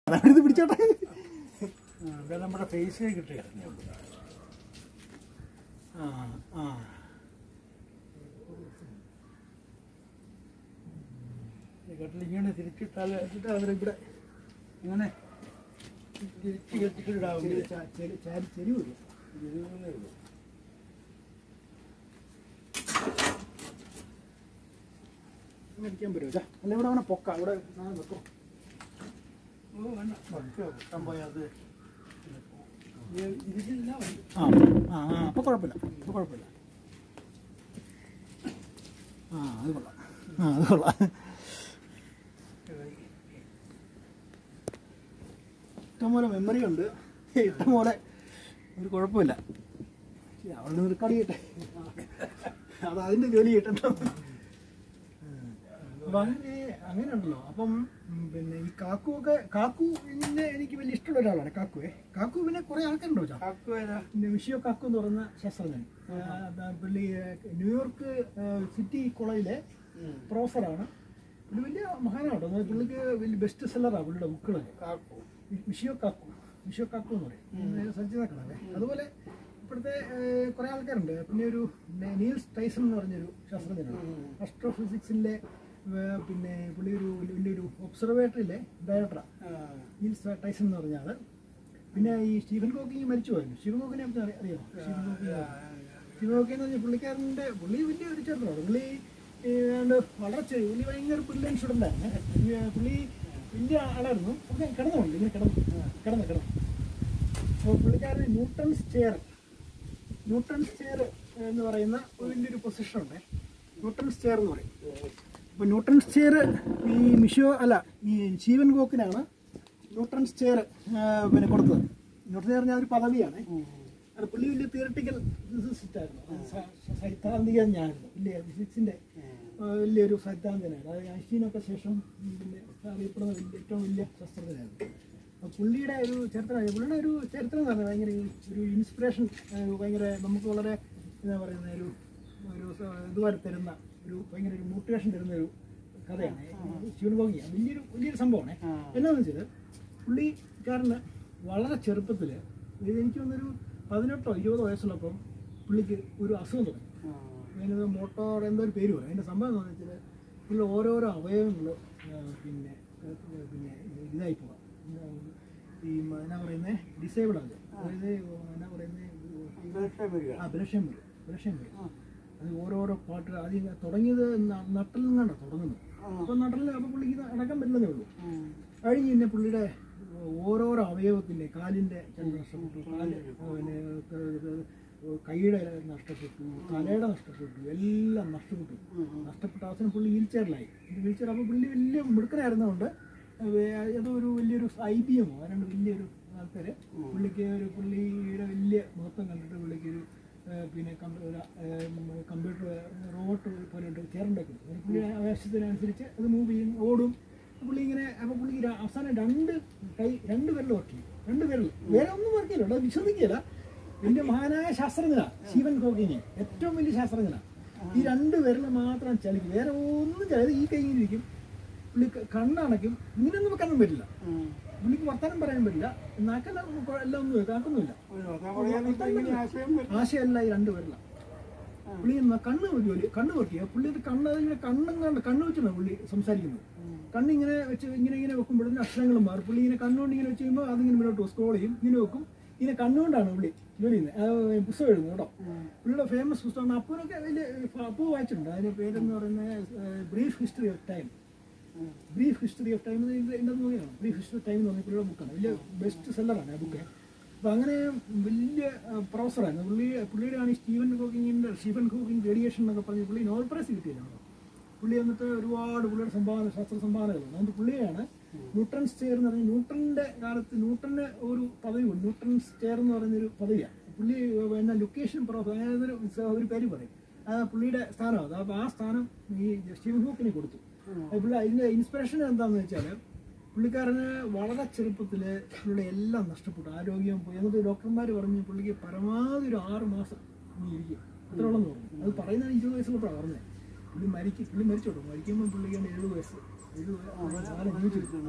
ഇത് പിടിച്ചോട്ടെ ഇവിടെ നമ്മുടെ ഫേസേ കിട്ടുകയായിരുന്നു ആ ആ കട്ടിലിങ്ങനെ തിരിച്ചിട്ടാൽ എന്നിട്ട് അവരിവിടെ ഇങ്ങനെ തിരിച്ച് കെട്ടിക്കിടാവും ചെരി- ചാ- ചെരി- ചാരി- ചെരിവ് വരും. ഇരുന്നേ ഉള്ളൂ ഇങ്ങനെ ഇരിക്കാൻ പറ്റുമോ ചാ? അല്ല ഇവിടെ വേണം പൊക്ക ഇവിടെ സാധനം വെക്കോ ഓ വേണ്ട പഠിച്ചോ കിട്ടാൻ പോയാൽ അത് ഇതില്ല ആ ആ ആ അപ്പോൾ കുഴപ്പമില്ല അപ്പോൾ കുഴപ്പമില്ല ആ അത് കൊള്ളാം ആ അത് കൊള്ളാം ഇഷ്ടംപോലെ മെമ്മറി ഉണ്ട് ഇഷ്ടംപോലെ ഒരു കുഴപ്പമില്ല ശരി, അവളുടെ റെക്കോർഡ് ചെയ്യട്ടെ അത് അതിൻ്റെ ജോലി ചെയ്യട്ടെ അപ്പം അങ്ങനെ അങ്ങനെ ഉണ്ടല്ലോ അപ്പം ഉം, പിന്നെ ഈ കാക്കു ഒക്കെ കാക്കു പിന്നെ എനിക്ക് വലിയ ഇഷ്ടമുള്ള ഒരാളാണ് കാക്കുവേ കാക്കു പിന്നെ കുറേ ആൾക്കാരുണ്ടോ ചാ ആക്കുവേരാ പിന്നെ വിഷിയോ കാക്കു എന്ന് പറയുന്ന ശാസ്ത്രജ്ഞൻ ആ, ആ, പുള്ളി ആ, ന്യൂയോർക്ക് ആ, സിറ്റി കോളേജിലെ പ്രൊഫസറാണ് പുള്ളി വലിയ മഹാനാട്ടോ എന്നാൽ പുള്ളിക്ക് വലിയ ബെസ്റ്റ് സെല്ലറാണ് പുള്ളിയുടെ ബുക്കുകളൊക്കെ കാക്കു വിഷിയോ കാക്കു വിഷിയോ കാക്കു എന്ന് പറയും സജ്ജിതാക്കളല്ലേ അതുപോലെ ഇപ്പോഴത്തെ കുറേ ആൾക്കാരുണ്ട് പിന്നെ ഒരു നെ- നീൽസ് ടൈസൺ എന്ന് പറഞ്ഞൊരു ശാസ്ത്രജ്ഞനാണ് അസ്ട്രോഫിസിക്സിലെ പിന്നെ പുള്ളി ഒരു വലിയൊരു ഒബ്സർവേറ്ററിയിലെ ഡയറക്ടറാണ് നീൽസ് ടൈസൺ എന്ന് പറഞ്ഞ ആള് പിന്നെ ഈ സ്റ്റീഫൻ കോക്കിങ് മരിച്ചു പോയിരുന്നു സ്റ്റീഫൻ കോക്കിനെ പറ്റി അറി- അറിയാമോ സ്റ്റീഫൻ കോക്കിങ് സ്റ്റീഫൻ കോക്കിങ് എന്ന് പറഞ്ഞാൽ പുള്ളിക്കാരൻ്റെ പുള്ളി വലിയ ഒരു ചെറുതാണ് പുള്ളി ഏതാണ്ട് വളരെ ചെറിയ പുള്ളി ഭയങ്കര ബ്രില്യൻ സ്റ്റുഡൻ്റ് ആയിരുന്നു ഈ പുള്ളി വലിയ ആളായിരുന്നു പുള്ളി കിടന്നുണ്ട് ഇങ്ങനെ കിടന്നു കിടന്നു കിടന്നു അപ്പോൾ പുള്ളിക്കാരൻ ന്യൂട്ടൺസ് ചെയർ ന്യൂട്ടൺസ് ചെയർ എന്ന് പറയുന്ന ഒരു വലിയൊരു പൊസിഷൻ ഉണ്ട് ന്യൂട്ടൺസ് ചെയർ എന്ന് പറയും അപ്പോൾ ന്യൂട്ടൺസ് ചെയർ ഈ മിഷോ അല്ല ഈ ശീവൻ ഗോക്കിനാണ് ന്യൂട്ടൺസ് ചെയർ പിന്നെ കൊടുത്തത് ന്യൂട്ടൺ ചെയർ ഒരു പദവിയാണ് അത് പുള്ളി വലിയ തിയറട്ടിക്കൽ ഫിസിസിസ്റ്റ് ആയിരുന്നു സ- സ- സൈദ്ധാന്തികജ്ഞാനായിരുന്നു വലിയ ഫിസിക്സിന്റെ ആ, വലിയൊരു സൈദ്ധാന്തികനായിരുന്നു അതായത് ഐൻസ്റ്റീനൊക്കെ ശേഷം ഉം, പിന്നെ അറിയപ്പെടുന്ന വലിയ ഏറ്റവും വലിയ ശാസ്ത്രജ്ഞനായിരുന്നു അപ്പോൾ പുള്ളിയുടെ ഒരു ചരിത്രം പുള്ളിയുടെ ഒരു ചരിത്രം എന്ന് പറഞ്ഞാൽ ഭയങ്കര ഈ ഒരു ഇൻസ്പിറേഷൻ ഭയങ്കര നമുക്ക് വളരെ എന്താ പറയുന്ന ഒരു ഒരു സ- ഇതുപോലെ തരുന്ന ഒരു ഭയങ്കര ഒരു മോട്ടിവേഷൻ തരുന്ന ഒരു കഥയാണ് ശിവൻഭോഗിയ വലിയൊരു വലിയൊരു സംഭവമാണ് എന്നാന്ന് വെച്ചാൽ പുള്ളിക്കാരന് വളരെ ചെറുപ്പത്തിൽ എനിക്ക് തോന്നുന്നൊരു പതിനെട്ടോ ഇരുപതോ വയസ്സുള്ളപ്പം പുള്ളിക്ക് ഒരു അസുഖം തുടങ്ങി അതിനത് മോട്ടോർ എന്തോ ഒരു പേര് പറയും അതിൻ്റെ സംഭവം എന്താണെന്ന് വെച്ചാൽ പുള്ളി ഓരോരോ അവയവങ്ങൾ പിന്നെ ഏഹ്, പിന്നെ ഇതായി പോകാം ഈ മ- എന്നാ പറയുന്നത് ഡിസേബിൾ ആണ് അതായത് എന്നാ പറയുന്നത് ആ ബ്രഷം വരും ബ്രഷം വരും അത് ഓരോരോ പാട്ട് ആദ്യം തുടങ്ങിയത് ന- നട്ടൽ നിന്നാണ് തുടങ്ങുന്നത് അപ്പോൾ നട്ടലിൽ അപ്പോൾ പുള്ളിക്ക് ഇത് അടക്കാൻ പറ്റുന്നതേ ഉള്ളൂ കഴിഞ്ഞ് പിന്നെ പുള്ളിയുടെ ഓരോരോ അവയവത്തിൻ്റെ കാലിൻ്റെ ചിലത് നഷ്ടപ്പെട്ടു കാല് പിന്നെ ക- കൈയുടെ നഷ്ടപ്പെട്ടു തലയുടെ നഷ്ടപ്പെട്ടു എല്ലാം നഷ്ടപ്പെട്ടു നഷ്ടപ്പെട്ട അവസരം പുള്ളി വീൽ ചെയറിലായി വീൽ ചെയർ അപ്പോൾ പുള്ളി വലിയ മിടുക്കനായിരുന്നതുകൊണ്ട് ഏതോ ഒരു വലിയൊരു ഐ ബി എമ്മോ രണ്ട് വലിയൊരു ആൾക്കാർ പുള്ളിക്ക് ഒരു പുള്ളിയുടെ വലിയ മഹത്വം കണ്ടിട്ട് പുള്ളിക്ക് ഒരു ഏഹ് പിന്നെ കമ്പ്യൂട്ടർ റോബോട്ട് പോലെ ഉണ്ട് ചേറുണ്ടാക്കി പുള്ളി ആവശ്യത്തിനനുസരിച്ച് അത് മൂവ് ചെയ്യും ഓടും പുള്ളി ഇങ്ങനെ അപ്പോൾ പുള്ളി ര- അവസാനം രണ്ട് കൈ രണ്ട് വിരൽ വർക്ക് ചെയ്യും രണ്ട് വിരൽ വേറെ ഒന്നും വർക്ക് ചെയ്യില്ല അത് വിശ്വസിക്കില്ല വലിയ മഹാനായ ശാസ്ത്രജ്ഞനാണ് ശിവൻ ഹോക്കിങ് ഏറ്റവും വലിയ ശാസ്ത്രജ്ഞനാണ് ഈ രണ്ട് വിരൽ മാത്രം ചലിക്കും വേറെ ഒന്നും ചലി ഈ കൈ ഇങ്ങനെ ഇരിക്കും പുള്ളി ക- കണ്ണടയ്ക്കും ഇങ്ങനെയൊന്നും വെക്കാനും പറ്റില്ല പുള്ളിക്ക് വർത്താനം പറയാൻ പറ്റില്ല നാക്കെല്ലാം കൊ- എല്ലാം ഒന്നും കാക്കൊന്നുമില്ല ആശയമല്ല ഈ രണ്ട് പേരില്ല പുള്ളി എന്നാ കണ്ണ് ജോലി കണ്ണ് വർക്ക് ചെയ്യുക പുള്ളി ഇത് കണ്ണ് ഇങ്ങനെ കണ്ണും കണ്ട് കണ്ണ് വെച്ചാണ് പുള്ളി സംസാരിക്കുന്നത് കണ്ണിങ്ങനെ വെച്ച് ഇങ്ങനെ ഇങ്ങനെ വെക്കുമ്പോഴത്തേന് അക്ഷരങ്ങളും മാറും പുള്ളി ഇങ്ങനെ കണ്ണുകൊണ്ട് ഇങ്ങനെ വെച്ച് കഴിയുമ്പോൾ അതിങ്ങനെ മുന്നോട്ട് സ്ക്രോൾ ചെയ്യും ഇങ്ങനെ വെക്കും ഇങ്ങനെ കണ്ണുകൊണ്ടാണ് പുള്ളി ജോലി ചെയ്യുന്നത് അത് പുസ്തകം എഴുതുന്നത് കേട്ടോ പുള്ളിയുടെ ഫേമസ് പുസ്തകമാണ് അപ്പൂനൊക്കെ വലിയ അപ്പു വായിച്ചിട്ടുണ്ട് അതിൻ്റെ പേരെന്ന് പറയുന്നത് brief history of time brief history of time എന്താ നോക്കിയാണ് ബ്രീഫ് ഹിസ്റ്ററി ഓഫ് ടൈം എന്ന് പറഞ്ഞ പുള്ളിയുടെ ബുക്കാണ് വലിയ ബെസ്റ്റ് സെല്ലറാണ് ആ ബുക്ക് അപ്പോൾ അങ്ങനെ വലിയ പ്രൊഫസറായിരുന്നു പുള്ളി പുള്ളിയുടെയാണ് ഈ സ്റ്റീവൻ ഹോക്കിങ്ങിൻ്റെ സ്റ്റീഫൻ ഹോക്കിംഗ് റേഡിയേഷൻ എന്നൊക്കെ പറഞ്ഞ് പുള്ളി നോബൽ പ്രൈസ് കിട്ടിയതാണ് പുള്ളി എന്നിട്ട് ഒരുപാട് പുള്ളിയുടെ സംഭാവന ശാസ്ത്ര സംഭാവനകളുണ്ട് അതുകൊണ്ട് പുള്ളിയാണ് ന്യൂട്ടൺസ് ചെയർ എന്ന് പറഞ്ഞാൽ ന്യൂട്ടണിൻ്റെ കാലത്ത് ന്യൂട്ടന് ഒരു പദവി ഉണ്ട് ന്യൂട്ടൺസ് ചെയർ എന്ന് പറയുന്നൊരു പദവിയാണ് പുള്ളി പിന്നെ ലൊക്കേഷൻ അതായത് ഒരു ഒരു പേര് പറയും ആ പുള്ളിയുടെ സ്ഥാനമാണ് അപ്പോൾ ആ സ്ഥാനം ഈ സ്റ്റീവൻ ഹോക്കിന് കൊടുത്തു അത് പുള്ളി അതിൻ്റെ ഇൻസ്പിറേഷൻ എന്താണെന്ന് വെച്ചാൽ പുള്ളിക്കാരന് വളരെ ചെറുപ്പത്തിൽ പുള്ളിയുടെ എല്ലാം നഷ്ടപ്പെട്ടു ആരോഗ്യം പോയി എന്നിട്ട് ഡോക്ടർമാർ പറഞ്ഞു പുള്ളിക്ക് പരമാവധി ഒരു ആറ് മാസം ഇനി ഇരിക്കും അത്രയോളം എന്ന് പറഞ്ഞു അത് പറയുന്നത് ഇരുപത് വയസ്സുള്ളപ്പോഴാണ് പറഞ്ഞത് പുള്ളി മരിക്കും പുള്ളി മരിച്ചോട്ടോ മരിക്കുമ്പോൾ പുള്ളിക്കാണ്ട് എഴുപത് വയസ്സ് എഴുപത് കാലം ജീവിച്ചിരിക്കുന്നു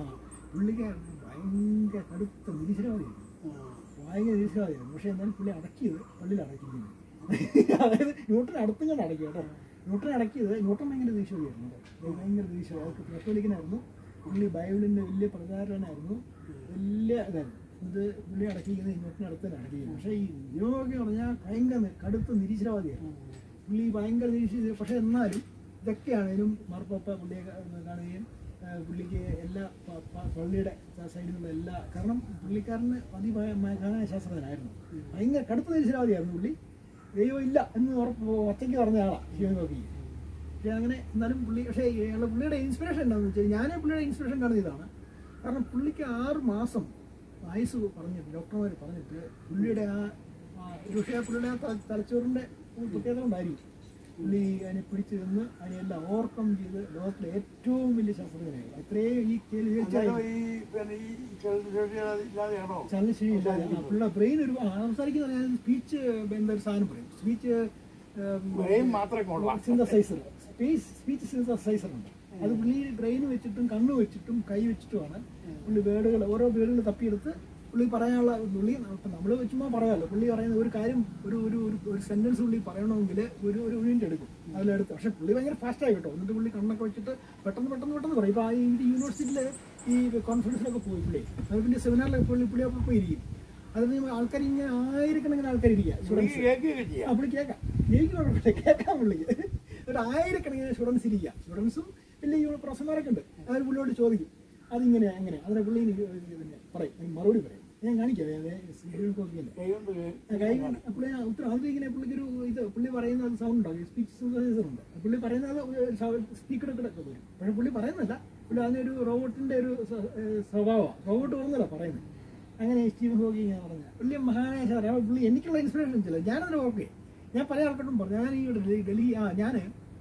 പുള്ളിക്ക് ഭയങ്കര കടുത്ത നിരീശ്വരവാദിയായിരുന്നു ഭയങ്കര നിരീശ്വരവാദിയായിരുന്നു പക്ഷേ എന്നാലും പുള്ളി അടക്കിയത് പള്ളിയിൽ അടക്കിയിരുന്നു അതായത് ന്യൂട്ടൺ അടുത്തും കണ്ട് അടക്കി കേട്ടോ ന്യൂട്ടൺ അടക്കിയത് ന്യൂട്ടൺ ഭയങ്കര നിരീശ്വരവാദിയായിരുന്നു കേട്ടോ ഭയങ്കര നിരീശ്വര അതൊക്കെ കത്തോലിക്കനായിരുന്നു പുള്ളി ബൈബിളിൻ്റെ വലിയ പ്രചാരകനായിരുന്നു വലിയ ഇതായിരുന്നു ഇത് പുള്ളി അടക്കിയിരിക്കുന്നത് ന്യൂട്ടൺ അടുത്ത് തന്നെ അടക്കിയിരുന്നു പക്ഷേ ഈ യോഗ പറഞ്ഞാൽ ഭയങ്കര കടുത്ത നിരീശ്വരവാദിയായിരുന്നു പുള്ളി ഭയങ്കര നിരീക്ഷിച്ചു പക്ഷെ എന്നാലും ഇതൊക്കെയാണേലും മാർപ്പാപ്പ പുള്ളിയെ കാ- കാണുകയും ആ, പുള്ളിക്ക് എല്ലാ പ- പ- പള്ളിയുടെ സൈഡിലുള്ള എല്ലാ കാരണം പുള്ളിക്കാരന് അതിമഹാനായ ശാസ്ത്രജ്ഞനായിരുന്നു ഭയങ്കര കടുത്ത നിരീശ്വരവാദിയായിരുന്നു പുള്ളി ദൈവം ഇല്ല എന്ന് ഉറപ്പ് ഒറ്റയ്ക്ക് പറഞ്ഞ ആളാണ് ശിവൻ നോക്കി പക്ഷേ അങ്ങനെ എന്നാലും പുള്ളി പക്ഷേ ഇയാളുടെ പുള്ളിയുടെ ഇൻസ്പിറേഷൻ എന്താണെന്ന് വെച്ചാൽ ഞാൻ പുള്ളിയുടെ ഇൻസ്പിറേഷൻ കാണുന്ന ഇതാണ് കാരണം പുള്ളിക്ക് ആറ് മാസം ആയുസ് പറഞ്ഞിട്ട് ഡോക്ടർമാർ പറഞ്ഞിട്ട് പുള്ളിയുടെ ആ ആ ഒരു പക്ഷേ പുള്ളിയുടെ ആ ത- തലച്ചോറിൻ്റെ പ്രത്യേകത കൊണ്ടായിരിക്കും പുള്ളി അതിനെ പിടിച്ചു നിന്ന് അതിനെല്ലാം ഓവർകം ചെയ്ത് ലോകത്തിലെ ഏറ്റവും വലിയ ശാസ്ത്രജ്ഞനായി അത്രയും ഈ കേൾവി അന്നേരം ഈ പിന്നെ ഈ ചലനശേഷി ഇല്ലാതെയാണോ ചലനശേഷി പുള്ളിയുടെ ബ്രെയിൻ ഒരു ആ, സംസാരിക്കുന്ന സ്പീച്ച് എന്താ ഒരു സാധനം പറയും സ്പീച്ച് ബ്രെയിൻ മാത്രമേ കൊള്ളാം സിന്തസൈസർ സ്പീച്ച് സ്പീച്ച് സിന്തസൈസർ ഉണ്ട് അത് പുള്ളി ബ്രെയിൻ വെച്ചിട്ടും കണ്ണ് വെച്ചിട്ടും കൈ വെച്ചിട്ടുമാണ് പുള്ളി വേർഡുകൾ ഓരോ വേർഡുകൾ തപ്പിയെടുത്ത് പുള്ളി പറയാനുള്ള പുള്ളി ഇപ്പം നമ്മൾ ചുമ്മാ പറയാമല്ലോ പുള്ളി പറയുന്ന ഒരു കാര്യം ഒരു ഒരു ഒരു- ഒരു സെന്റൻസ് പുള്ളി പറയണമെങ്കിൽ ഒരു ഒരു മിനിറ്റ് എടുക്കും അതിലെടുത്ത് പക്ഷെ പുള്ളി ഭയങ്കര ഫാസ്റ്റ് ആയി കേട്ടോ എന്നിട്ട് പുള്ളി കണ്ണൊക്കെ വെച്ചിട്ട് പെട്ടെന്ന് പെട്ടെന്ന് പെട്ടെന്ന് പറയും ഇപ്പം ഈ യൂണിവേഴ്സിറ്റിയിൽ ഈ കോൺഫറൻസിലൊക്കെ പോയി പുള്ളി അത് പിന്നെ സെമിനാറിലൊക്കെ പുള്ളി പുള്ളി അപ്പോൾ പോയിരിക്കും അതിന് ആൾക്കാർ ഇങ്ങനെ ആയിരക്കണക്കിന് ആൾക്കാർ ഇരിക്കുക പുള്ളിക്ക് സ്റ്റുഡൻസ് കേൾക്കുകയൊക്കെ ചെയ്യാം ആ പുള്ളി കേൾക്കാം എനിക്ക് കുഴപ്പമില്ല കേൾക്കാൻ പുള്ളിക്ക് ഒരു ആയിരക്കണക്കിന് സ്റ്റുഡൻസ് ഇരിക്കുക സ്റ്റുഡൻസും വലിയ യു- പ്രൊഫസർമാരൊക്കെ ഉണ്ട് അവർ പുള്ളിയോട് ചോദിക്കും അതിങ്ങനെ അങ്ങനെ അതിനെ പുള്ളി ഇനി പിന്നെ പറയും അതിന് മറുപടി പറയും ഞാൻ കാണിക്കാം അതെ കോപ്പിയല്ലേ കൈ കൊണ്ട് കേ- കൈ കൊണ്ട് പുള്ളി ആ ഉത്തരം അത് ഇങ്ങനെ പുള്ളിക്കൊരു ഇത് പുള്ളി പറയുന്ന അത് സൗണ്ട് ഉണ്ടാവും സ്പീച്ച് സിന്തസൈസർ ഉണ്ട് പുള്ളി പറയുന്നത് സ്പീക്കർ ഒക്കെ വരും പക്ഷെ പുള്ളി പറയുന്നില്ല പുള്ളി അതിനൊരു റോബോട്ടിന്റെ ഒരു സ്വ- ഏഹ് സ്വഭാവമാണ് റോബോട്ട് പറഞ്ഞല്ല പറയുന്നത് അങ്ങനെ സ്റ്റീവൻ ഹോക്കി ഞാൻ പറഞ്ഞ വലിയ മഹാനായ സാർ ആ പുള്ളി എനിക്കുള്ള ഇൻസ്പിറേഷൻ ചില ഞാനതിന് ഓക്കെ ഞാൻ പല ആൾക്കാരോടും പറഞ്ഞു ഞാൻ ഈ ഡൽഹി ഡൽഹി ആ ഞാൻ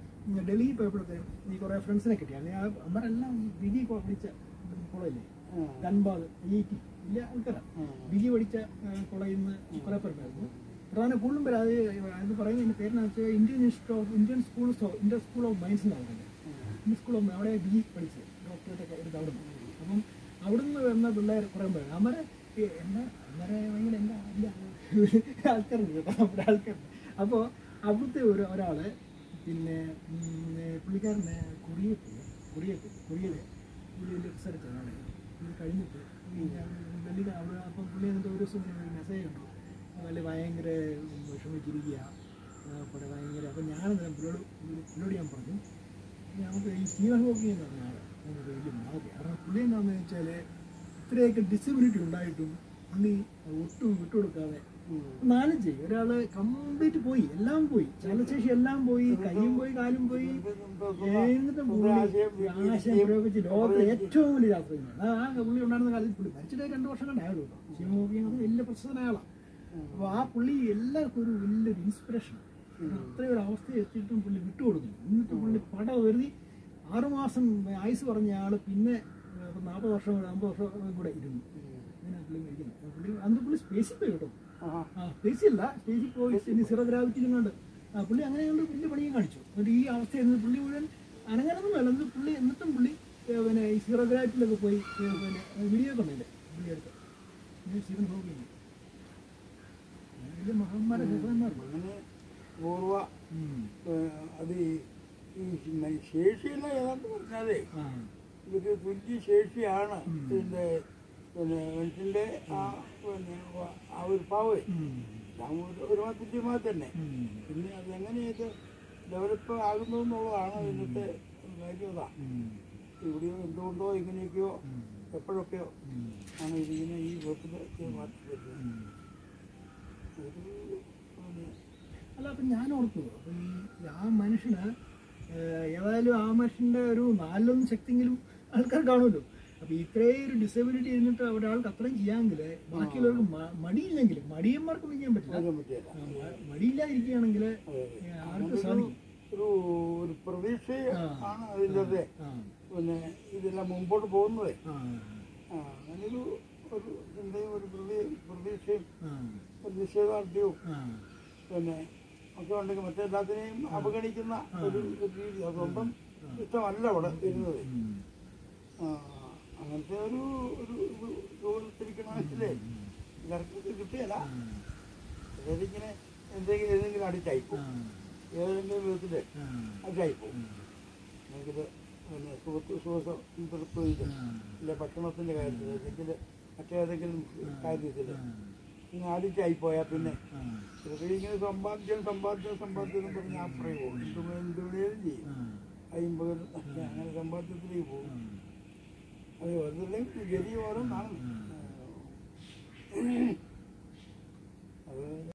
ഡൽഹി പോയപ്പോഴത്തേക്കും ഈ കുറേ ഫ്രണ്ട്സിനെ കിട്ടി അല്ലെങ്കിൽ ആ അവരെല്ലാം വിധി പഠിച്ച കോളേജില്ലേ ആ. ധൻബാദ് ഐ ടി വലിയ ആൾക്കാരാണ് ആ. ബിജി പഠിച്ച കോളേജിൽ നിന്ന് കുറേ പേരുണ്ടായിരുന്നു പ്രധാന കൂടുതലും പേര് അത് അത് പറയുന്നതിൻ്റെ പേരെന്ന് വെച്ചാൽ Indian institute of Indian school of Indian school of mines എന്നാണ് പറയുന്നത് ഇന്ത്യൻ സ്കൂൾ ഓഫ് അവിടെ ബി പഠിച്ചത് ഡോക്ടറേറ്റ് ഒക്കെ എടുത്ത് അവിടെ നിന്ന് അപ്പം അവിടുന്ന് വന്ന പിള്ളേർ കുറേ പേര് അവരെ എന്താ അവരെ ഭയങ്കര എന്താ ഇല്ല ആൾക്കാരുണ്ട് കേട്ടോ നമ്മുടെ ആൾക്കാരുണ്ട് അപ്പോൾ അവിടുത്തെ ഒരു ഒരാൾ പിന്നെ ഉം, പുള്ളിക്കാരനെ കൊറിയ പോയി കൊറിയ കൊറിയയിൽ പുള്ളി വലിയ റിസർച്ച് ആണ് ഇത് കഴിഞ്ഞിട്ട് ഡൽഹിയിൽ അവിടെ അപ്പം പുള്ളി എന്നിട്ട് ഒരു ദിവസം മെസ്സേജ് കണ്ടു വലിയ ഭയങ്കര വിഷമിച്ചിരിക്കുക അപ്പോൾ ഭയങ്കര അപ്പം ഞാനെന്താ പുള്ളിയോട് പുള്ളിയോട് ഞാൻ പറഞ്ഞു നമുക്ക് ഈ സ്റ്റീവൻ ഹോക്കിംഗ് എന്ന് പറഞ്ഞ ആള് നമുക്ക് വലിയ മാതി കാരണം പുള്ളി എന്താണെന്ന് വെച്ചാൽ ഇത്രയൊക്കെ ഡിസബിലിറ്റി ഉണ്ടായിട്ടും പുള്ളി ഒട്ടും വിട്ടുകൊടുക്കാതെ മാനേജ് ചെയ്യും ഒരാള് കംപ്ലീറ്റ് പോയി എല്ലാം പോയി ചലനശേഷി എല്ലാം പോയി കൈയും പോയി കാലും പോയി എന്നിട്ടും പുള്ളി ആശയം പ്രയോഗിച്ച് ലോകത്തിലെ ഏറ്റവും വലിയ ശാസ്ത്രജ്ഞനാണ് ആ ആ പുള്ളി ഉണ്ടായിരുന്ന കാലത്ത് പുള്ളി മരിച്ചിട്ട് രണ്ട് വർഷം കണ്ടായുള്ളൂ കേട്ടോ ശിവമോഗി അത് വലിയ പ്രശസ്തനായ ആളാണ് അപ്പോൾ ആ പുള്ളി എല്ലാവർക്കും ഒരു വലിയൊരു ഇൻസ്പിറേഷൻ അത്രയും ഒരു അവസ്ഥ എത്തിയിട്ടും പുള്ളി വിട്ടുകൊടുക്കും എന്നിട്ട് പുള്ളി പട വരുതി ആറുമാസം ആയുസ് പറഞ്ഞ ആള് പിന്നെ ഇപ്പം നാൽപ്പത് വർഷം കൂടെ അമ്പത് വർഷം കൂടെ ഇരുന്നു അങ്ങനെ പുള്ളി മരിക്കുന്നത് അപ്പോൾ പുള്ളി അന്ന് പുള്ളി സ്പേസിൽ പോയി കേട്ടോ ആഹാ. ആ സ്പേസിൽ അല്ല സ്പേസിൽ പോയി ഇനി സീറോ ഗ്രാവിറ്റിയിലും കണ്ട് ആ പുള്ളി അങ്ങനെ കൊണ്ട് വലിയ പണിയും കാണിച്ചു എന്നിട്ട് ഈ അവസ്ഥയിൽ പുള്ളി മുഴുവൻ അനങ്ങനൊന്നും വേണ്ട എന്നിട്ട് പുള്ളി എന്നിട്ടും പുള്ളി ഏ, പിന്നെ ഈ സീറോ ഗ്രാവിറ്റിയിലൊക്കെ പോയി ഏ, പിന്നെ വീഡിയോ ഒക്കെ ഉണ്ടല്ലേ പുള്ളി എടുത്ത് പിന്നെ സ്റ്റീവൻ ഹോക്കിങ് വലിയ മഹാന്മാരെ ശാസ്ത്രന്മാരുണ്ട് അങ്ങനെ പൂർവ്വ ഉം. ഏഹ്, അത് ഈ- ഈ മ- ശേഷിയുള്ള ഏതാണ്ട് പറഞ്ഞാലേ ആ ഇതൊരു തുല്യ ശേഷിയാണ് ഇതിന്റെ പിന്നെ മനുഷ്യന്റെ ആ പിന്നെ വ- ആ ഒരു പാവേ ഉം. ഒരുമാ തുല്യമായി തന്നെ ഉം. പിന്നെ അത് എങ്ങനെ ഇത് ഡെവലപ്പ് ആകുന്നു എന്നുള്ളതാണ് ഇന്നത്തെ കാര്യത ഉം. ഇവിടെയോ എന്തുകൊണ്ടോ ഇങ്ങനെയൊക്കെയോ ഉം. എപ്പോഴൊക്കെയോ ഉം. ആണ് ഇതിങ്ങനെ ഈ വിധത്തിൽ മാറ്റി വരുന്നത് ഉം. ഒരു പിന്നെ അല്ല അപ്പം ഞാൻ ഓർത്തു അപ്പം ഈ ആ മനുഷ്യന് ഏഹ്, ഏതായാലും ആ മനുഷ്യൻ്റെ ഒരു നാലിലൊന്ന് ശക്തിയെങ്കിലും ആൾക്കാർ കാണുമല്ലോ അപ്പം ഇത്രയും ഒരു ഡിസബിലിറ്റി ഇരുന്നിട്ട് ഒരാൾക്ക് അത്രയും ചെയ്യാമെങ്കിൽ ബാക്കിയുള്ളവർക്ക് മ- മടിയില്ലെങ്കിൽ മടിയന്മാർക്കൊന്നും ചെയ്യാൻ പറ്റില്ല പറയാൻ പറ്റില്ല ആ, മ- മടിയില്ലാതിരിക്കുകയാണെങ്കിൽ അതെ. ആർക്ക് സാധിക്കും ഒരു ഒരു പ്രതീക്ഷ ആ. ആണ് അതിൻ്റെ ആ പിന്നെ ഇതെല്ലാം മുമ്പോട്ട് പോകുന്നത് ആ ആ അങ്ങനൊരു ഒരു ചിന്തയും ഒരു പ്രതി പ്രതീക്ഷയും ആ ഒരു നിശ്ചയദാർഢ്യവും ആ പിന്നെ ഒക്കെ ഉണ്ടെങ്കിൽ മറ്റെല്ലാത്തിനെയും അവഗണിക്കുന്ന ഒരു ഒരു രീതി അത് സ്വന്തം ഇഷ്ടമല്ല അവിടെ വരുന്നത് ഉം. ആ, അങ്ങനത്തെ ഒരു ഒരു രൂപത്തിരിക്കണമെങ്കിലേ എല്ലാവർക്കും കിട്ടുകയല്ല അതായത് ഇങ്ങനെ എന്തെങ്കിലും ഏതെങ്കിലും അടിച്ചായിപ്പോ ഏതെങ്കിലും വിധത്തില് അടിച്ചായിപ്പോ എന്നെങ്കിൽ പിന്നെ സുഹൃത്ത് സുഹൃത്തും ഇല്ല ഭക്ഷണത്തിന്റെ കാര്യത്തിൽ അല്ലെങ്കിൽ മറ്റേതെങ്കിലും കാര്യത്തിൽ ഇങ്ങനെ അടിച്ചായിപ്പോയാൽ പിന്നെ ചിലപ്പോൾ ഇങ്ങനെ സമ്പാദ്യം സമ്പാദ്യം സമ്പാദ്യം എന്ന് പറഞ്ഞ് അപ്പുറേ പോകും എന്ത് എന്തുവേലും ചെയ്യും അയിമ്പത് അങ്ങനെ സമ്പാദ്യത്തിലേക്ക് പോകും അത് ഓരോരുത്തരുടെയും ഗതി ഓരോന്നാണ് അത്